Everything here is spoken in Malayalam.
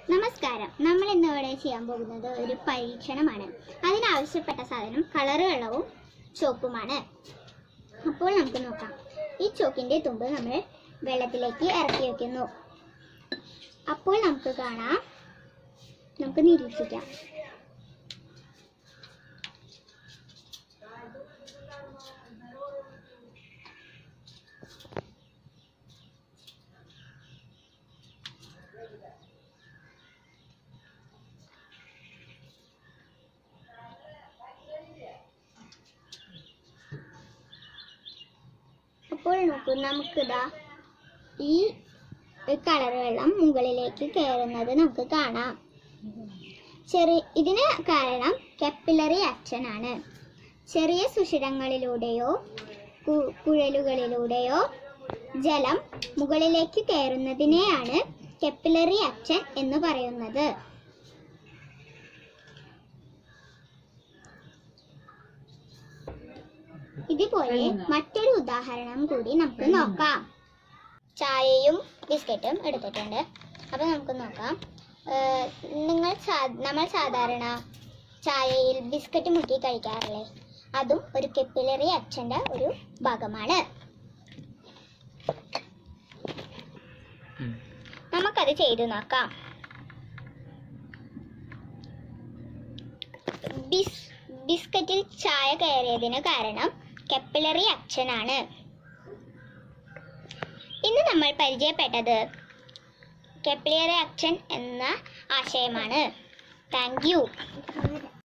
നമസ്കാരം നമ്മൾ ഇന്ന് ഇവിടെ ചെയ്യാൻ പോകുന്നത് ഒരു പരീക്ഷണമാണ് അതിനാവശ്യപ്പെട്ട സാധനം കളറ് വെള്ളവും ചോപ്പുമാണ് അപ്പോൾ നമുക്ക് നോക്കാം ഈ ചോക്കിന്റെ തുമ്പ് നമ്മൾ വെള്ളത്തിലേക്ക് ഇറക്കി വെക്കുന്നു അപ്പോൾ നമുക്ക് കാണാം നമുക്ക് നിരീക്ഷിക്കാം അപ്പോൾ നോക്കൂ നമുക്കിതാ ഈ കളർ വെള്ളം മുകളിലേക്ക് കയറുന്നത് നമുക്ക് കാണാം ചെറിയ ഇതിന് കാരണം കപ്പിലറി ആക്ഷൻ ആണ് ചെറിയ സുഷിരങ്ങളിലൂടെയോ കു- കുഴലുകളിലൂടെയോ ജലം മുകളിലേക്ക് കയറുന്നതിനെയാണ് കപ്പിലറി ആക്ഷൻ എന്ന് പറയുന്നത് ഇതുപോലെ മറ്റൊരു ഉദാഹരണം കൂടി നമുക്ക് നോക്കാം ചായയും ബിസ്ക്കറ്റും എടുത്തിട്ടുണ്ട് അപ്പോൾ നമുക്ക് നോക്കാം ഏഹ് നിങ്ങൾ സാ- നമ്മൾ സാധാരണ ചായയിൽ ബിസ്ക്കറ്റ് മുക്കി കഴിക്കാറില്ലേ അതും ഒരു കെപ്പിലറി അച്ഛൻ്റെ ഒരു ഭാഗമാണ് നമുക്കത് ചെയ്തു നോക്കാം ബിസ് ബിസ്ക്കറ്റിൽ ചായ കയറിയതിന് കാരണം കെപ്പിലറി അക്ഷനാണ് ഇന്ന് നമ്മൾ പരിചയപ്പെട്ടത് കെപ്പിലറി അക്ഷൻ എന്ന ആശയമാണ് താങ്ക് യു